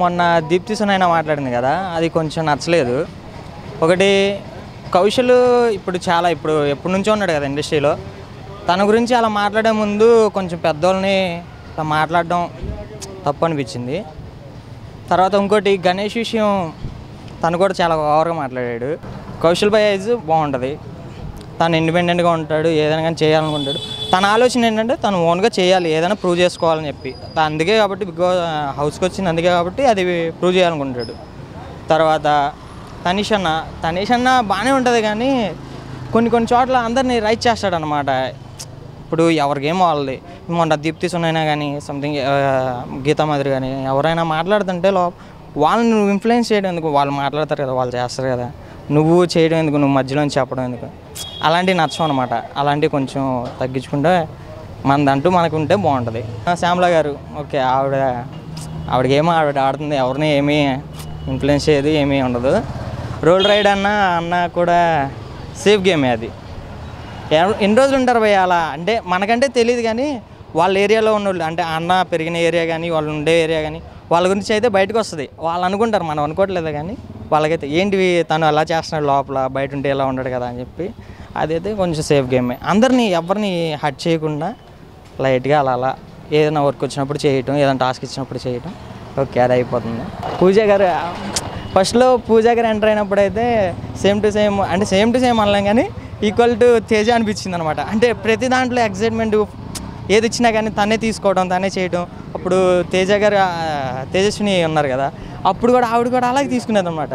మొన్న దీప్తి సునైనా మాట్లాడింది కదా అది కొంచెం నచ్చలేదు ఒకటి కౌశల్ ఇప్పుడు చాలా ఇప్పుడు ఎప్పటి నుంచో ఉన్నాడు కదా ఇండస్ట్రీలో తన గురించి అలా మాట్లాడే ముందు కొంచెం పెద్దోళ్ళని అలా మాట్లాడడం తప్పు అనిపించింది తర్వాత ఇంకోటి గణేష్ విషయం తను కూడా చాలా ఓవర్గా మాట్లాడాడు కౌశల్ భాయ్ ఏజ్ బాగుంటుంది తను ఇండిపెండెంట్గా ఉంటాడు ఏదైనా కానీ చేయాలనుకుంటాడు తన ఆలోచన ఏంటంటే తను ఓన్గా చేయాలి ఏదైనా ప్రూవ్ చేసుకోవాలని చెప్పి తా- అందుకే కాబట్టి బిగ్ బాస్ హౌస్కి వచ్చింది అందుకే కాబట్టి అది ప్రూవ్ చేయాలనుకుంటాడు తర్వాత తనీష్ అన్న తనీష్ అన్న బాగానే ఉంటుంది కానీ కొన్ని కొన్ని చోట్ల అందరినీ రైట్ చేస్తాడనమాట ఇప్పుడు ఎవరికేమో వాళ్ళది మొన్న దీప్తి సునైనా కానీ సంథింగ్ గీతా మాదిరి కానీ ఎవరైనా మాట్లాడుతుంటే లో వాళ్ళని నువ్వు ఇన్ఫ్లుయెన్స్ చేయడం ఎందుకు వాళ్ళు మాట్లాడతారు కదా వాళ్ళు చేస్తారు కదా నువ్వు చేయడం ఎందుకు నువ్వు మధ్యలో చెప్పడం ఎందుకు అలాంటివి నచ్చం అనమాట అలాంటివి కొంచెం తగ్గించుకుంటే మనదంటూ మనకు ఉంటే బాగుంటుంది ఆ, శ్యామల గారు ఓకే ఆవిడ ఆవిడకేమో ఆవిడ ఆడుతుంది ఎవరిని ఏమీ ఇన్ఫ్లుయెన్స్ చేయదు ఏమీ ఉండదు రోల్ రైడ్ అన్న అన్న కూడా సేఫ్ గేమే అది ఎవ- ఎన్ని రోజులు ఉంటారు భయ్య అలా అంటే మనకంటే తెలియదు కానీ వాళ్ళ ఏరియాలో ఉన్న వాళ్ళు అంటే అన్న పెరిగిన ఏరియా కానీ వాళ్ళు ఉండే ఏరియా కానీ వాళ్ళ గురించి అయితే బయటకు వస్తుంది వాళ్ళు అనుకుంటారు మనం అనుకోవట్లేదు కానీ వాళ్ళకైతే ఏంటివి తను ఎలా చేస్తున్నాడు లోపల బయట ఉంటే ఎలా ఉండడు కదా అని చెప్పి అదైతే కొంచెం సేఫ్ గేమే అందరినీ ఎవరిని హట్ చేయకుండా లైట్గా అలా అలా ఏదైనా వర్క్ వచ్చినప్పుడు చేయటం ఏదైనా టాస్క్ ఇచ్చినప్పుడు చేయటం ఓకే అది అయిపోతుంది పూజ గారు ఫస్ట్లో పూజ గారు ఎంటర్ అయినప్పుడు అయితే సేమ్ టు సేమ్ అంటే సేమ్ టు సేమ్ అనలేం కానీ ఈక్వల్ టు తేజ అనిపించింది అనమాట అంటే ప్రతి దాంట్లో ఎక్సైట్మెంట్ ఏది ఇచ్చినా కానీ తనే తీసుకోవడం తనే చేయడం అప్పుడు తేజ గారు ఆ, తేజస్విని ఉన్నారు కదా అప్పుడు కూడా ఆవిడ కూడా అలాగే తీసుకునేది అనమాట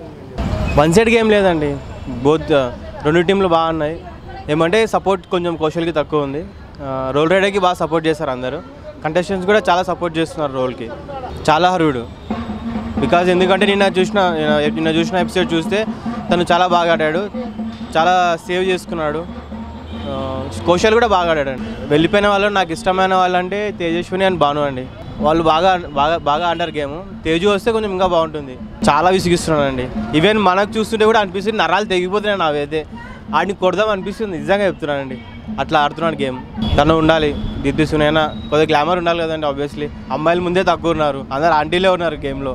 వన్ సైడ్ గేమ్ లేదండి బోత్ రెండు టీంలు బాగున్నాయి ఏమంటే సపోర్ట్ కొంచెం కౌశల్కి తక్కువ ఉంది ఆ, రోల్ రైడర్కి బాగా సపోర్ట్ చేస్తారు అందరూ కంటెస్టెంట్స్ కూడా చాలా సపోర్ట్ చేస్తున్నారు రోల్కి చాలా హరుడు బికాజ్ ఎందుకంటే నిన్న చూసిన నిన్న చూసిన ఎపిసోడ్ చూస్తే తను చాలా బాగా ఆడాడు చాలా సేవ్ చేసుకున్నాడు ఆ, కౌశల్ కూడా బాగా ఆడాడు వెళ్ళిపోయిన వాళ్ళు నాకు ఇష్టమైన వాళ్ళు అంటే తేజస్విని అండ్ భాను అండి వాళ్ళు బాగా బాగా బాగా ఆడారు గేమ్ తేజు వస్తే కొంచెం ఇంకా బాగుంటుంది చాలా విసిగిస్తున్నానండి ఈవెన్ మనకు చూస్తుంటే కూడా అనిపిస్తుంది నరాలు తెగిపోతున్నాయి నావైతే ఆడిని కొడదాం అనిపిస్తుంది నిజంగా చెప్తున్నానండి అట్లా ఆడుతున్నాడు గేమ్ తను ఉండాలి దీప్తి సునైనా కొద్దిగా గ్లామర్ ఉండాలి కదండి ఆబ్వియస్లీ అమ్మాయిలు ముందే తక్కువ ఉన్నారు అందరు ఆంటీలే ఉన్నారు గేమ్లో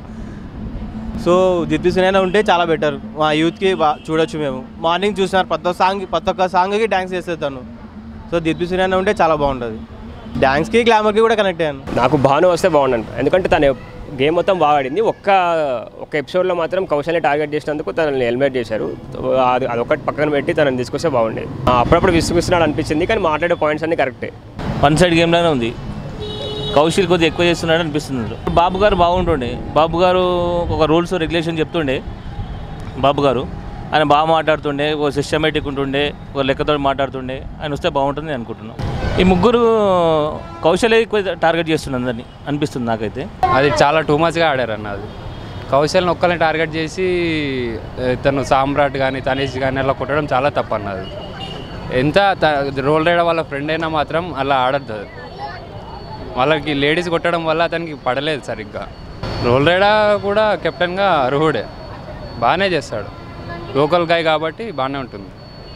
సో దీప్తి సునైనా ఉంటే చాలా బెటర్ మా యూత్కి బా చూడొచ్చు మేము మార్నింగ్ చూసినారు ప్రతి ఒక్క సాంగ్ ప్రతి ఒక్క సాంగ్కి డ్యాన్స్ చేస్తుంది తను సో దీప్తి సునైనా ఉంటే చాలా బాగుంటుంది డ్యాన్స్కి గ్లామర్కి కూడా కనెక్ట్ అయ్యాను నాకు భాను వస్తే బాగుండు ఎందుకంటే తను గేమ్ మొత్తం బాగా ఆడింది ఒక్క ఒక ఎపిసోడ్లో మాత్రం కౌశల్ని టార్గెట్ చేసినందుకు తనని ఎలిమినేట్ చేశారు అది అదొకటి పక్కన పెట్టి తనని తీసుకొస్తే బాగుండేది ఆ, అప్పుడప్పుడు విసుగుస్తున్నాడు అనిపించింది కానీ మాట్లాడే పాయింట్స్ అన్ని కరెక్టే వన్ సైడ్ గేమ్లోనే ఉంది కౌశల్ కొద్దిగా ఎక్కువ చేస్తున్నాడు అనిపిస్తుంది బాబు గారు బాగుంటుండే బాబు గారు ఒక రూల్స్ రెగ్యులేషన్ చెప్తుండే బాబు గారు ఆయన బాగా మాట్లాడుతుండే ఒక సిస్టమేటిక్ ఉంటుండే ఒక లెక్కతో మాట్లాడుతుండే ఆయన వస్తే బాగుంటుంది నేను అనుకుంటున్నాను ఈ ముగ్గురు కౌశలే ఎక్కువ టార్గెట్ చేస్తున్నారు అందరినీ అనిపిస్తుంది నాకైతే అది చాలా టూ మచ్గా ఆడారు అన్న అది కౌశల్ని ఒక్కరిని టార్గెట్ చేసి ఆ, తను సామ్రాట్ కానీ తనేష్ కానీ అలా కొట్టడం చాలా తప్పు అన్నది ఎంత త- రోల్ రైడర్ వాళ్ళ ఫ్రెండ్ అయినా మాత్రం అలా ఆడద్దు అది. వాళ్ళకి లేడీస్ కొట్టడం వల్ల అతనికి పడలేదు సరిగ్గా రోల్ రైడర్ కూడా కెప్టెన్గా అర్హుడే బాగానే చేస్తాడు లోకల్ గాయ్ కాబట్టి బాగానే ఉంటుంది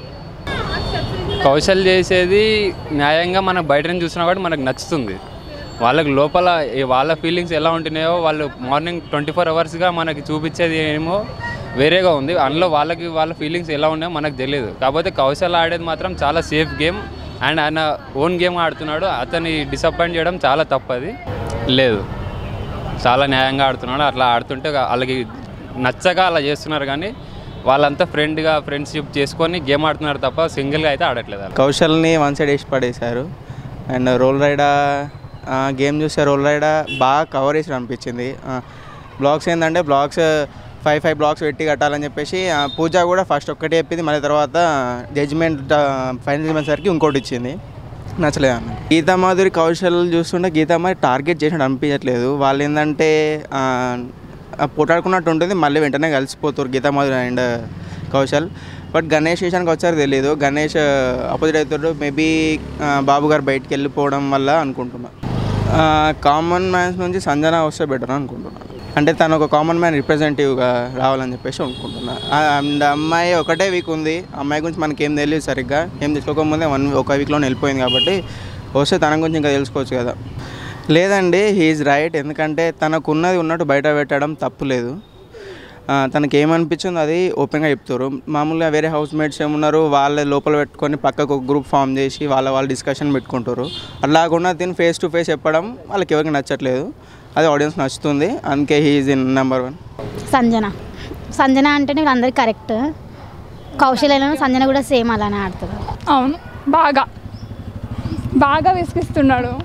కౌశల్ చేసేది న్యాయంగా మనం బయట నుంచి చూసినా కాబట్టి మనకు నచ్చుతుంది వాళ్ళకి లోపల ఈ వాళ్ళ ఫీలింగ్స్ ఎలా ఉంటున్నాయో వాళ్ళు మార్నింగ్ ట్వంటీ ఫోర్ అవర్స్గా మనకి చూపించేది ఏమో వేరేగా ఉంది అందులో వాళ్ళకి వాళ్ళ ఫీలింగ్స్ ఎలా ఉన్నాయో మనకు తెలియదు కాకపోతే కౌశల్ ఆడేది మాత్రం చాలా సేఫ్ గేమ్ అండ్ ఆయన ఓన్ గేమ్ ఆడుతున్నాడు అతన్ని డిసప్పాయింట్ చేయడం చాలా తప్పది లేదు చాలా న్యాయంగా ఆడుతున్నాడు అట్లా ఆడుతుంటే వాళ్ళకి నచ్చక అలా చేస్తున్నారు కానీ వాళ్ళంతా ఫ్రెండ్గా ఫ్రెండ్షిప్ చేసుకొని గేమ్ ఆడుతున్నారు తప్ప సింగిల్గా అయితే ఆడట్లేదు వాళ్ళు. కౌశల్ని వన్ సైడ్ వేసి పడేశారు అండ్ రోల్ రైడా గేమ్ చూస్తే రోల్ రైడా బాగా కవర్ చేసి అనిపించింది బ్లాగ్స్ ఏంటంటే బ్లాగ్స్ ఫైవ్ ఫైవ్ బ్లాగ్స్ పెట్టి కట్టాలని చెప్పేసి ఆ, పూజ కూడా ఫస్ట్ ఒక్కటే చెప్పింది మళ్ళీ తర్వాత జడ్జిమెంట్ ఫైనల్ జడ్జిమెంట్ సరికి ఇంకోటి ఇచ్చింది నచ్చలేదు అన్న గీతా మాధురి కౌశల్ చూస్తుంటే గీతా మాధురి టార్గెట్ చేసినట్టు అనిపించట్లేదు వాళ్ళు ఏంటంటే ఆ, ఆ పోటాడుకున్నట్టు ఉంటుంది మళ్ళీ వెంటనే కలిసిపోతారు గీతా మాధురి అండ్ కౌశల్ బట్ గణేష్ విషయానికి వచ్చారు తెలియదు గణేష్ అపోజిట్ అవుతాడు మేబీ బాబు గారు బయటికి వెళ్ళిపోవడం వల్ల అనుకుంటున్నా కామన్ మ్యాన్స్ నుంచి సంజన వస్తే బెటర్ అనుకుంటున్నాను అంటే తను ఒక కామన్ మ్యాన్ రిప్రజెంటేటివ్గా రావాలని చెప్పేసి అనుకుంటున్నా అండ్ అమ్మాయి ఒకటే వీక్ ఉంది అమ్మాయి గురించి మనకి ఏం తెలియదు సరిగ్గా ఏం తెలుసుకోకముందే వన్ ఒక వీక్లోనే వెళ్ళిపోయింది కాబట్టి వస్తే తన గురించి ఇంకా తెలుసుకోవచ్చు కదా లేదండి హీఈస్ రైట్ ఎందుకంటే తనకున్నది ఉన్నట్టు బయట పెట్టడం తప్పు లేదు ఆ, తనకి ఏమనిపించిందో అది ఓపెన్గా చెప్తారు మామూలుగా వేరే హౌస్ మేట్స్ ఏమున్నారు వాళ్ళ లోపల పెట్టుకొని పక్కకు ఒక గ్రూప్ ఫామ్ చేసి వాళ్ళ వాళ్ళ డిస్కషన్ పెట్టుకుంటారు అట్లా కాకుండా తిని ఫేస్ టు ఫేస్ చెప్పడం వాళ్ళకి ఎవరికి నచ్చట్లేదు అది ఆడియన్స్ నచ్చుతుంది అందుకే he's in number one Sanjana Sanjana అంటేనే వీళ్ళందరికీ కరెక్ట్ కౌశల్యలో సంజన కూడా సేమ్ అలానే ఆడుతుంది అవును బాగా బాగా విసిగిస్తున్నాడు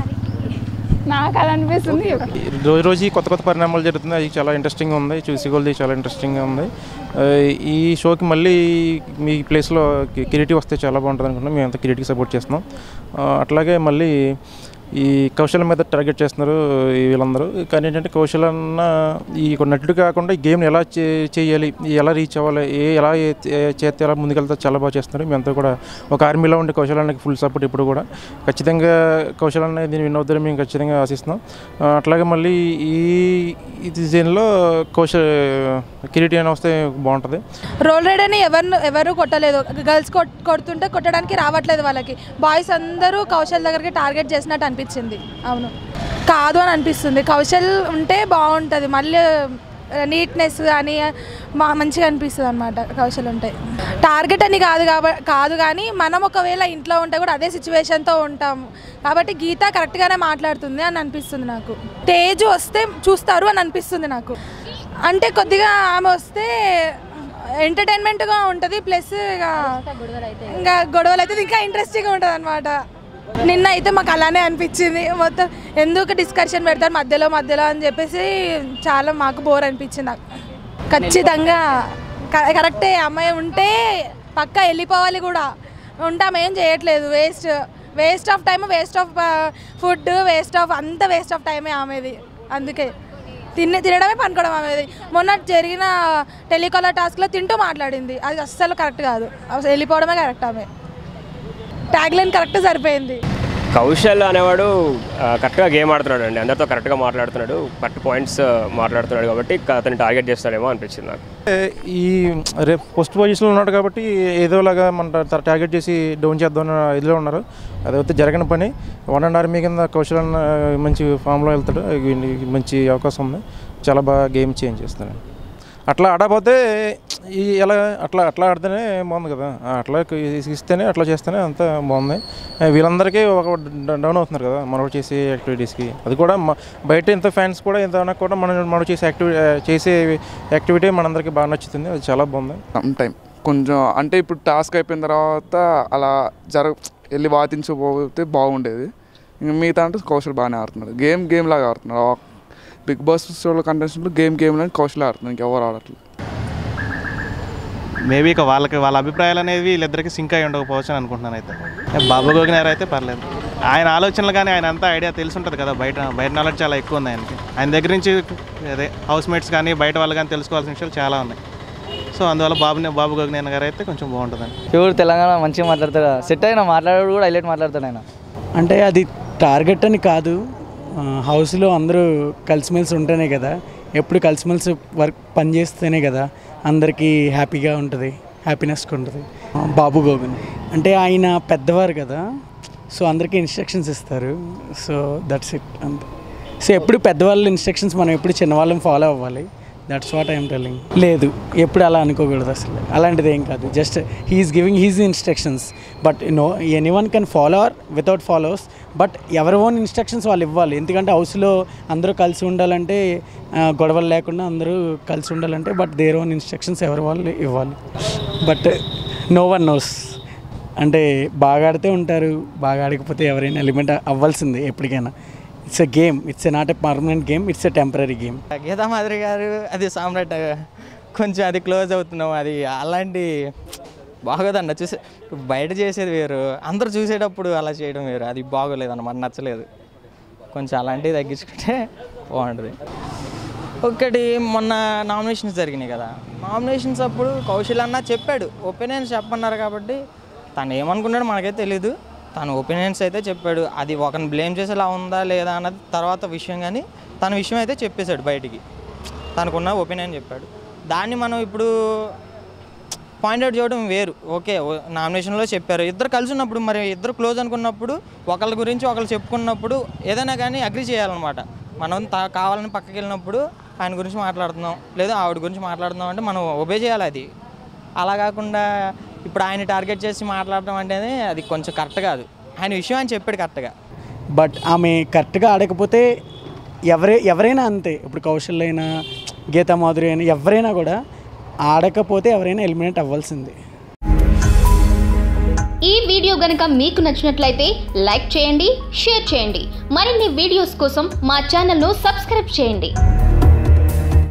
నాకు అలా అనిపిస్తుంది రోజు రోజు కొత్త కొత్త పరిణామాలు జరుగుతున్నాయి అది చాలా ఇంట్రెస్టింగ్ ఉంది చూసి కొలది చాలా ఇంట్రెస్టింగ్గా ఉంది ఆ, ఈ షోకి మళ్ళీ మీ ప్లేస్లో కి- కిరీటి వస్తే చాలా బాగుంటుంది అనుకుంటున్నాం మేమంతా కిరీటికి సపోర్ట్ చేస్తున్నాం ఆ, అట్లాగే మళ్ళీ ఈ కౌశలం మీద టార్గెట్ చేస్తున్నారు ఈ వీళ్ళందరూ కానీ ఏంటంటే కౌశల్ అన్న ఈ ఒక నటుడు కాకుండా ఈ గేమ్ని ఎలా చే- చేయాలి ఈ ఎలా రీచ్ అవ్వాలి ఏ ఎలా ఏ- ఏ- చేస్తే ఎలా ముందుకెళ్తే చాలా బాగా చేస్తున్నారు మేమంతా కూడా ఒక ఆర్మీలో ఉండే కౌశలానికి ఫుల్ సపోర్ట్ ఇప్పుడు కూడా ఖచ్చితంగా కౌశలాన్ని దీన్ని విన్ అవుతారని మేము ఖచ్చితంగా ఆశిస్తున్నాం ఆ, అట్లాగే మళ్ళీ ఈ ఈ సీజన్లో కౌశల్ కిరీటి అని వస్తే బాగుంటుంది రోల్ రైడర్ని ఎవరు ఎవరు కొట్టలేదు గర్ల్స్ కొట్ కొడుతుంటే కొట్టడానికి రావట్లేదు వాళ్ళకి బాయ్స్ అందరూ కౌశల్ దగ్గరికి టార్గెట్ చేసినట్టు అనిపించింది అవును కాదు అని అనిపిస్తుంది కౌశల్ ఉంటే బాగుంటుంది మళ్ళీ నీట్నెస్ కానీ మా మంచిగా అనిపిస్తుంది అనమాట కౌశల్ ఉంటే టార్గెట్ అని కాదు కాబ కాదు కానీ మనం ఒకవేళ ఇంట్లో ఉంటే కూడా అదే సిచ్యువేషన్తో ఉంటాము కాబట్టి గీత కరెక్ట్గానే మాట్లాడుతుంది అని అనిపిస్తుంది నాకు తేజ్ వస్తే చూస్తారు అని అనిపిస్తుంది నాకు అంటే కొద్దిగా ఆమె వస్తే ఎంటర్టైన్మెంట్గా ఉంటుంది ప్లస్ ఇక ఇంకా గొడవలు అయితే ఇంకా ఇంట్రెస్టింగ్గా ఉంటుంది అనమాట నిన్న అయితే మాకు అలానే అనిపించింది మొత్తం ఎందుకు డిస్కషన్ పెడతారు మధ్యలో మధ్యలో అని చెప్పేసి చాలా మాకు బోర్ అనిపించింది నాకు ఖచ్చితంగా క- కరెక్టే అమ్మాయి ఉంటే పక్క వెళ్ళిపోవాలి కూడా ఉంటాం ఏం చేయట్లేదు waste waste of time waste of food waste of అంత వేస్ట్ ఆఫ్ టైమే ఆమెది అందుకే తిని తినడమే పనుకోవడం ఆమెది మొన్న జరిగిన టెలికాలర్ టాస్క్లో తింటూ మాట్లాడింది అది అస్సలు కరెక్ట్ కాదు అసలు వెళ్ళిపోవడమే కరెక్ట్ ఆమె ట్యాగ్ లైన్ కరెక్ట్ సరిపోయింది కౌశల్ అనేవాడు ఆ, కరెక్ట్గా గేమ్ ఆడుతున్నాడు అండి అందరితో కరెక్ట్గా మాట్లాడుతున్నాడు కరెక్ట్ పాయింట్స్ మాట్లాడుతున్నాడు కాబట్టి అతను టార్గెట్ చేస్తాడేమో అనిపించింది నాకు ఈ రేపు ఫస్ట్ పొజిషన్లో ఉన్నాడు కాబట్టి ఏదోలాగా మన ట- టార్గెట్ చేసి డౌన్ చేద్దాం అన్న ఇదిలో ఉన్నారు అదైతే జరగని పని వన్ అండ్ ఆర్మీ కింద కౌశల్ అన్న మంచి ఫామ్లో వెళ్తాడు వీనికి మంచి అవకాశం ఉంది చాలా బాగా గేమ్ చేంజ్ చేస్తాడు అట్లా ఆడకపోతే ఈ ఎలా అట్లా అట్లా ఆడితేనే బాగుంది కదా ఆ, అట్లా ఇస్తేనే అట్లా చేస్తేనే అంతా బాగుంది ఆ, వీళ్ళందరికీ ఒక డ- డౌన్ అవుతున్నారు కదా మనం చేసే యాక్టివిటీస్కి అది కూడా మ- బయట ఇంత ఫ్యాన్స్ కూడా ఇంత అన్నా కూడా మనం మనం చేసే యాక్టివిటీ చేసే యాక్టివిటీ మనందరికీ బాగా నచ్చుతుంది అది చాలా బాగుంది సమ్ టైం కొంచెం అంటే ఇప్పుడు టాస్క్ అయిపోయిన తర్వాత అలా జర వెళ్ళి వాదించబోతే బాగుండేది ఇంకా మిగతా అంటే కౌశల్ బాగానే ఆడుతున్నాడు గేమ్ గేమ్ లాగా ఆడుతున్నాడు ఆ బిగ్ బాస్ షోలో కంటెస్టెంట్లు గేమ్ గేమ్ లాగా కౌశల్ ఆడుతున్నాడు ఇంకెవరు ఆడట్లేదు మేబీ ఇక వాళ్ళకి వాళ్ళ అభిప్రాయాలు అనేవి వీళ్ళిద్దరికి సింక్ అయి ఉండకపోవచ్చు అని అనుకుంటున్నాను అయితే బాబు గోగినార్ అయితే పర్లేదు ఆయన ఆలోచనలు కానీ ఆయన అంతా ఐడియా తెలిసి ఉంటుంది కదా బయట బయట నాలెడ్జ్ చాలా ఎక్కువ ఉంది ఆయనకి ఆయన దగ్గర నుంచి అదే హౌస్ మేట్స్ కానీ బయట వాళ్ళు కానీ తెలుసుకోవాల్సిన విషయాలు చాలా ఉన్నాయి సో అందువల్ల బాబు బాబు గోగినాయన్ గారు అయితే కొంచెం బాగుంటుందని ప్యూర్ తెలంగాణ మంచిగా మాట్లాడతాడు సెట్ అయినా మాట్లాడాడు కూడా హైలైట్ మాట్లాడతాడు ఆయన అంటే అది టార్గెట్ అని కాదు ఆ, హౌస్లో అందరూ కలిసిమెలిసి ఉంటేనే కదా ఎప్పుడు కలిసిమెలిసి వర్క్ పని చేస్తేనే కదా అందరికీ హ్యాపీగా ఉంటుంది హ్యాపీనెస్గా ఉంటుంది ఆ, బాబు గోవింద్ అంటే ఆయన పెద్దవారు కదా సో అందరికీ ఇన్స్ట్రక్షన్స్ ఇస్తారు సో దట్స్ ఇట్ అంతే సో ఎప్పుడు పెద్దవాళ్ళ ఇన్స్ట్రక్షన్స్ మనం ఎప్పుడు చిన్నవాళ్ళని ఫాలో అవ్వాలి దట్స్ వాట్ ఐఎమ్ టెల్లింగ్ లేదు ఎప్పుడు అలా అనుకోకూడదు అసలు అలాంటిది ఏం కాదు just he's giving his instructions but no any one can follow or without followers but ఎవరి ఓన్ ఇన్స్ట్రక్షన్స్ వాళ్ళు ఇవ్వాలి ఎందుకంటే హౌస్లో అందరూ కలిసి ఉండాలంటే ఆ, గొడవలు లేకుండా అందరూ కలిసి ఉండాలంటే బట్ దేర్ ఓన్ ఇన్స్ట్రక్షన్స్ ఎవరి వాళ్ళు ఇవ్వాలి బట్ నో వన్ నోస్ అంటే బాగా ఆడితే ఉంటారు బాగా ఆడకపోతే ఎవరైనా ఎలిమెంట్ అవ్వాల్సిందే ఎప్పటికైనా it's a game it's a not a permanent game it's a temporary game Geetha Madhuri garu అది సామ్రాట్ కొంచెం అది క్లోజ్ అవుతున్నాం అది అలాంటి బాగోదన్న చూసే బయట చేసేది వేరు అందరూ చూసేటప్పుడు అలా చేయడం వేరు అది బాగోలేదు అన్నమాట నచ్చలేదు కొంచెం అలాంటివి తగ్గించుకుంటే బాగుంటుంది ఒకటి మొన్న నామినేషన్స్ జరిగినాయి కదా నామినేషన్స్ అప్పుడు కౌశల్ అన్న చెప్పాడు ఒపీనియన్స్ చెప్పన్నారు కాబట్టి తను ఏమనుకున్నాడో మనకైతే తెలీదు తన ఒపీనియన్స్ అయితే చెప్పాడు అది ఒకరిని బ్లేమ్ చేసేలా ఉందా లేదా అన్నది తర్వాత విషయం కానీ తన విషయం అయితే చెప్పేశాడు బయటికి తనకున్న ఒపీనియన్ చెప్పాడు దాన్ని మనం ఇప్పుడు పాయింట్అవుట్ చేయడం వేరు ఓకే నామినేషన్లో చెప్పారు ఇద్దరు కలిసి ఉన్నప్పుడు మరి ఇద్దరు క్లోజ్ అనుకున్నప్పుడు ఒకళ్ళ గురించి ఒకళ్ళు చెప్పుకున్నప్పుడు ఏదైనా కానీ అగ్రి చేయాలన్నమాట మనం తా కావాలని పక్కకి వెళ్ళినప్పుడు ఆయన గురించి మాట్లాడుతున్నాం లేదా ఆవిడ గురించి మాట్లాడుతున్నాం అంటే మనం ఒబే చేయాలి అది అలా కాకుండా ఇప్పుడు ఆయన టార్గెట్ చేసి మాట్లాడడం అంటేనే అది కొంచెం కరెక్ట్ కాదు ఆయన విషయం ఆయన చెప్పాడు కరెక్ట్గా బట్ ఆమె కరెక్ట్గా ఆడకపోతే ఎవరే ఎవరైనా అంతే ఇప్పుడు కౌశల్ అయినా గీతా మాధురి అయినా ఎవరైనా కూడా ఆడకపోతే ఎవరైనా ఎలిమినేట్ అవ్వాల్సిందే ఈ వీడియో గనుక మీకు నచ్చినట్లయితే లైక్ చేయండి షేర్ చేయండి మరిన్ని వీడియోస్ కోసం మా ఛానల్ను సబ్స్క్రైబ్ చేయండి